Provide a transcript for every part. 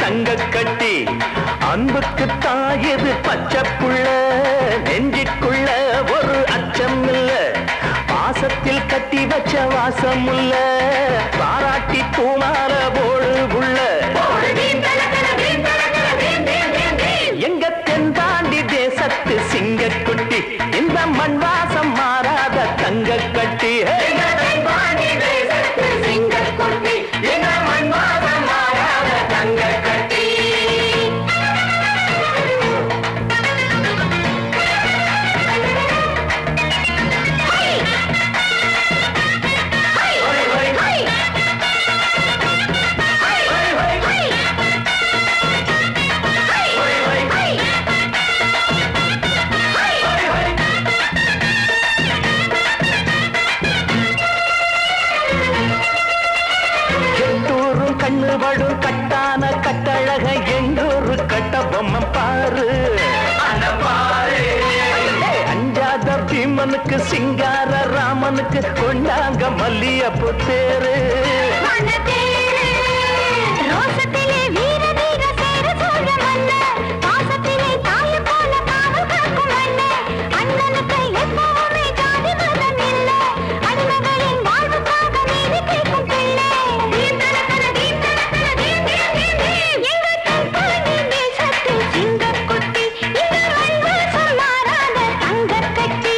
தங்க கட்டி அன்புக்கு தாயது பச்சை புள்ள நெஞ்சுக்குள்ள ஒரு அச்சம் இல்ல பாசத்தில் கட்டி வச்ச வாசம் இல்ல பாராட்டி பூமால போடு புள்ள எங்க தென்பாண்டி தேசத்து சிங்கக்குட்டி இந்த மண் வாசம் மாறாத தங்க கட்டி எட்டூரும் கண்ணு படும் கட்டான கட்டழக எங்கூரு கட்ட பொம்மை பாரு அஞ்சாத பீமனுக்கு சிங்கார ராமனுக்கு கொண்டாங்க மல்லியப்பு தேரு ரோசத்திலே வீர தீர சேர சோழ மன்னர் பாசத்திலே தாய் போல காவல் காக்கும் மன்னர் அண்ணனுக்கு எப்பவுமே ஜாதி மதம் இல்ல அடிமைகளின் வாழ்வுக்காக நீதி கேட்கும் பிள்ளை தீர்த்தனத்தன தீர்த்தனத்தன தீர் தீர் தீர் தீர் எங்கள் தென்பாண்டி தேசத்தில் சிங்கக்குட்டி இந்த மண்வாசம் மாறாத தங்கக் கட்டி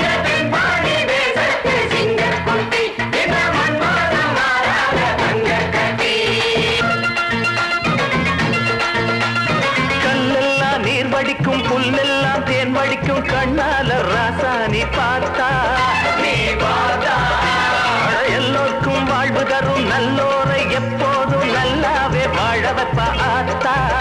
கல்லெல்லாம் நீர் வடிக்கும் புல்லெல்லாம் தேன் வடிக்கும் கண்ணால ராசாணி பார்த்தா நீ பார்த்தா எல்லோருக்கும் வாழ்வு தரும் நல்லோரை எப்போதும் நல்லாவே வாழ வைப்ப ஆத்தா